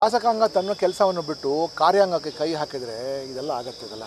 ಶಾಸಕಾಂಗ ತನ್ನ ಕೆಲಸವನ್ನು ಬಿಟ್ಟು ಕಾರ್ಯಾಂಗಕ್ಕೆ ಕೈ ಹಾಕಿದರೆ ಇದೆಲ್ಲ ಆಗತ್ತದಲ್ಲ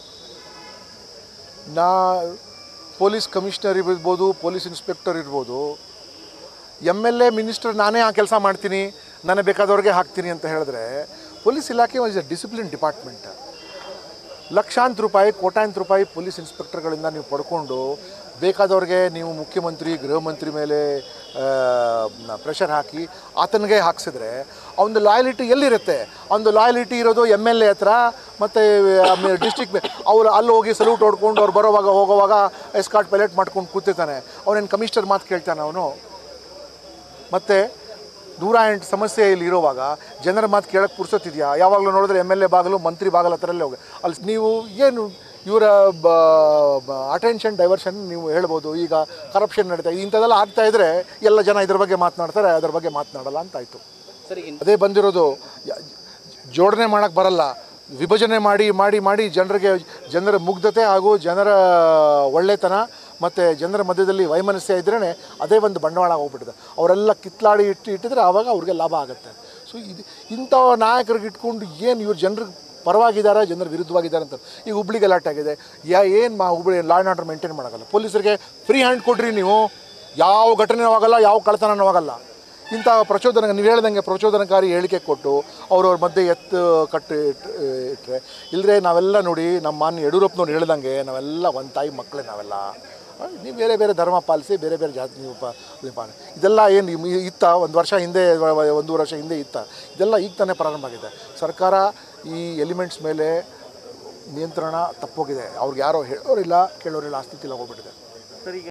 ನಾ ಪೊಲೀಸ್ ಕಮಿಷನರ್ ಇರ್ಬೋದು ಪೊಲೀಸ್ ಇನ್ಸ್ಪೆಕ್ಟರ್ ಇರ್ಬೋದು ಎಮ್ ಎಲ್ ಎ ಮಿನಿಸ್ಟರ್ ನಾನೇ ಆ ಕೆಲಸ ಮಾಡ್ತೀನಿ ನನಗೆ ಬೇಕಾದವ್ರಿಗೆ ಹಾಕ್ತೀನಿ ಅಂತ ಹೇಳಿದ್ರೆ ಪೊಲೀಸ್ ಇಲಾಖೆ ಇಸ್ ಎ ಡಿಸಿಪ್ಲಿನ್ ಡಿಪಾರ್ಟ್ಮೆಂಟ್ ಲಕ್ಷಾಂತರ ರೂಪಾಯಿ ಕೋಟ್ಯಾಂತರ ರೂಪಾಯಿ ಪೊಲೀಸ್ ಇನ್ಸ್ಪೆಕ್ಟರ್ಗಳಿಂದ ನೀವು ಪಡ್ಕೊಂಡು ಬೇಕಾದವ್ರಿಗೆ ನೀವು ಮುಖ್ಯಮಂತ್ರಿ ಗೃಹ ಮಂತ್ರಿ ಮೇಲೆ ಪ್ರೆಷರ್ ಹಾಕಿ ಆತನಿಗೆ ಹಾಕ್ಸಿದ್ರೆ ಅವನದು ಲಾಯಲಿಟಿ ಎಲ್ಲಿರುತ್ತೆ ಅವನದು ಲಾಯಲಿಟಿ ಇರೋದು ಎಮ್ ಎಲ್ ಎ ಹತ್ರ ಮತ್ತು ಡಿಸ್ಟಿಕ್ ಅವ್ರು ಅಲ್ಲಿ ಹೋಗಿ ಸಲ್ಯೂಟ್ ಹೊಡ್ಕೊಂಡು ಅವ್ರು ಬರೋವಾಗ ಹೋಗೋವಾಗ ಎಸ್ಕಾರ್ಟ್ ಪೈಲಟ್ ಮಾಡ್ಕೊಂಡು ಕೂತಿರ್ತಾನೆ ಅವನೇನು ಕಮಿಷನರ್ ಮಾತು ಕೇಳ್ತಾನೆ ಅವನು ಮತ್ತು ನೂರ ಎಂಟು ಸಮಸ್ಯೆ ಇಲ್ಲಿ ಇರೋವಾಗ ಜನರ ಮಾತು ಕೇಳಕ್ಕೆ ಪುರ್ಸೊತ್ತಿದೆಯಾ ಯಾವಾಗಲೂ ನೋಡಿದ್ರೆ ಎಮ್ ಎಲ್ ಎ ಬಾಗಿಲು ಮಂತ್ರಿ ಬಾಗಿಲು ಹತ್ರಲ್ಲೇ ಹೋಗಿ ಅಲ್ಲಿ ನೀವು ಏನು ಇವರ ಅಟೆನ್ಷನ್ ಡೈವರ್ಷನ್ ನೀವು ಹೇಳ್ಬೋದು ಈಗ ಕರಪ್ಷನ್ ನಡೀತಾ ಇದೆ ಇಂಥದ್ದೆಲ್ಲ ಆಗ್ತಾ ಇದ್ರೆ ಎಲ್ಲ ಜನ ಇದ್ರ ಬಗ್ಗೆ ಮಾತನಾಡ್ತಾರೆ ಅದ್ರ ಬಗ್ಗೆ ಮಾತನಾಡಲ್ಲ ಅಂತಾಯಿತು ಸರಿ ಈಗ ಅದೇ ಬಂದಿರೋದು ಯ- ಜೋಡಣೆ ಮಾಡೋಕ್ಕೆ ಬರಲ್ಲ ವಿಭಜನೆ ಮಾಡಿ ಮಾಡಿ ಮಾಡಿ ಜನರಿಗೆ ಜನರ ಮುಗ್ಧತೆ ಹಾಗೂ ಜನರ ಒಳ್ಳೆತನ ಮತ್ತು ಜನರ ಮಧ್ಯದಲ್ಲಿ ವೈಮನಸ್ಯ ಇದ್ರೇ ಅದೇ ಒಂದು ಬಂಡವಾಳ ಹೋಗ್ಬಿಟ್ಟಿದೆ ಅವರೆಲ್ಲ ಕಿತ್ಲಾಡಿ ಇಟ್ಟು ಇಟ್ಟಿದ್ರೆ ಆವಾಗ ಅವ್ರಿಗೆ ಲಾಭ ಆಗುತ್ತೆ ಸೊ ಇದು ಇಂಥ ನಾಯಕರಿಗೆ ಇಟ್ಕೊಂಡು ಏನು ಇವ್ರು ಜನರಿಗೆ ಪರವಾಗಿದ್ದಾರೆ ಜನರ ವಿರುದ್ಧವಾಗಿದ್ದಾರೆ ಅಂತ ಈಗ ಹುಬ್ಳಿ ಗಲಾಟೆ ಆಗಿದೆ ಯಾ ಏನು ಮಾ Hubli law and order maintain ಮಾಡೋಕ್ಕಲ್ಲ ಪೊಲೀಸರಿಗೆ ಫ್ರೀ ಹ್ಯಾಂಡ್ ಕೊಡ್ರಿ ನೀವು ಯಾವ ಘಟನೆನೂ ಆಗಲ್ಲ ಯಾವ ಕಳ್ತನನೂ ಆಗಲ್ಲ ಇಂಥ ಪ್ರಚೋದನ ನೀವು ಹೇಳ್ದಂಗೆ ಪ್ರಚೋದನಕಾರಿ ಹೇಳಿಕೆ ಕೊಟ್ಟು ಅವ್ರವ್ರ ಮಧ್ಯೆ ಎತ್ತು ಕಟ್ಟಿ ಇಟ್- ಇಟ್ರೆ ಇಲ್ಲದ್ರೆ ನಾವೆಲ್ಲ ನೋಡಿ ನಮ್ಮ ಮಾನ್ಯ ಯಡಿಯೂರಪ್ಪನವ್ರು ಹೇಳ್ದಂಗೆ ನಾವೆಲ್ಲ ಒಂದು ತಾಯಿ ಮಕ್ಕಳೇ ನಾವೆಲ್ಲ ಆ, ನೀವು ಬೇರೆ ಬೇರೆ ಧರ್ಮ ಪಾಲಿಸಿ ಬೇರೆ ಬೇರೆ ಜಾತಿ ನೀವು ಪ ಇದು ಮಾಡಿ ಇದೆಲ್ಲ ಏನು ಇತ್ತ ಒಂದು ವರ್ಷ ಹಿಂದೆ ವ- ವ- ಒಂದೂವರೆ ವರ್ಷ ಹಿಂದೆ ಇತ್ತ ಇದೆಲ್ಲ ಈಗ ತಾನೇ ಪ್ರಾರಂಭ ಆಗಿದೆ ಸರ್ಕಾರ ಈ ಎಲಿಮೆಂಟ್ಸ್ ಮೇಲೆ ನಿಯಂತ್ರಣ ತಪ್ಪೋಗಿದೆ ಅವ್ರಿಗೆ ಯಾರೋ ಹೇಳೋರಿಲ್ಲ ಕೇಳೋರಿಲ್ಲ ಆ ಸ್ಥಿತಿಲಿ ಹೋಗ್ಬಿಟ್ಟಿದೆ ಸರ್ ಈಗ